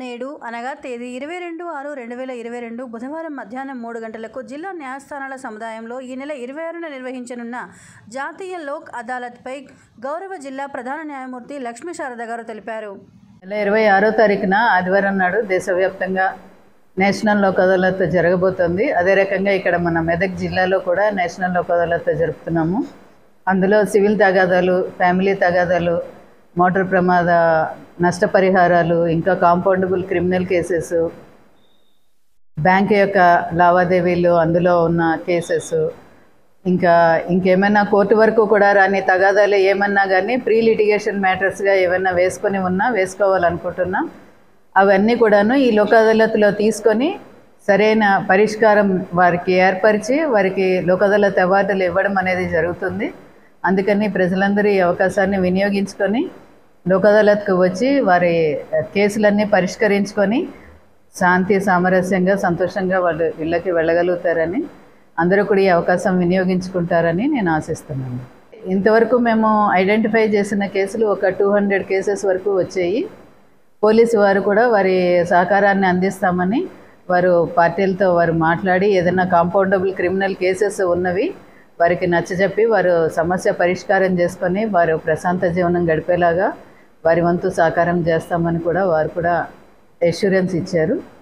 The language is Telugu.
నేడు అనగా తేదీ ఇరవై రెండు ఆరు రెండు వేల ఇరవై రెండు బుధవారం మధ్యాహ్నం మూడు గంటలకు జిల్లా న్యాయస్థానాల సముదాయంలో ఈ నెల ఇరవై ఆరున నిర్వహించనున్న జాతీయ లోక్ అదాలత్పై గౌరవ జిల్లా ప్రధాన న్యాయమూర్తి లక్ష్మీ శారద గారు తెలిపారు నెల ఇరవై ఆరో తారీఖున ఆదివారం నాడు దేశవ్యాప్తంగా నేషనల్ లోక్ అదాలత్ జరగబోతోంది అదే రకంగా ఇక్కడ మన మెదక్ జిల్లాలో కూడా నేషనల్ లోక్ అదాలత్ జరుపుతున్నాము అందులో సివిల్ తగాదాలు ఫ్యామిలీ తగాదాలు మోటార్ ప్రమాద నష్టపరిహారాలు ఇంకా కాంపౌండబుల్ క్రిమినల్ కేసెస్ బ్యాంక్ యొక్క లావాదేవీలు అందులో ఉన్న కేసెస్ ఇంకా ఇంకేమైనా కోర్టు వరకు కూడా రాని తగాదాలు ఏమన్నా కానీ ప్రీ లిటిగేషన్ మ్యాటర్స్గా ఏమైనా వేసుకొని ఉన్నా వేసుకోవాలనుకుంటున్నా అవన్నీ కూడాను ఈ లోక్ అదాలత్లో తీసుకొని సరైన పరిష్కారం వారికి ఏర్పరిచి వారికి లోక్ అదాలత్ అవార్డులు ఇవ్వడం అనేది జరుగుతుంది అందుకని ప్రజలందరూ ఈ అవకాశాన్ని వినియోగించుకొని లోక్ అదాలత్కు వచ్చి వారి కేసులన్నీ పరిష్కరించుకొని శాంతి సామరస్యంగా సంతోషంగా వాళ్ళు ఇళ్ళకి వెళ్ళగలుగుతారని అందరూ కూడా ఈ అవకాశం వినియోగించుకుంటారని నేను ఆశిస్తున్నాను ఇంతవరకు మేము ఐడెంటిఫై చేసిన కేసులు ఒక టూ హండ్రెడ్ కేసెస్ వరకు వచ్చాయి పోలీసు వారు కూడా వారి సహకారాన్ని అందిస్తామని వారు పార్టీలతో వారు మాట్లాడి ఏదైనా కాంపౌండబుల్ క్రిమినల్ కేసెస్ ఉన్నవి వారికి నచ్చజెప్పి వారు సమస్య పరిష్కారం చేసుకొని వారు ప్రశాంత జీవనం గడిపేలాగా వారి వంతు సహకారం చేస్తామని కూడా వారు కూడా ఎష్యూరెన్స్ ఇచ్చారు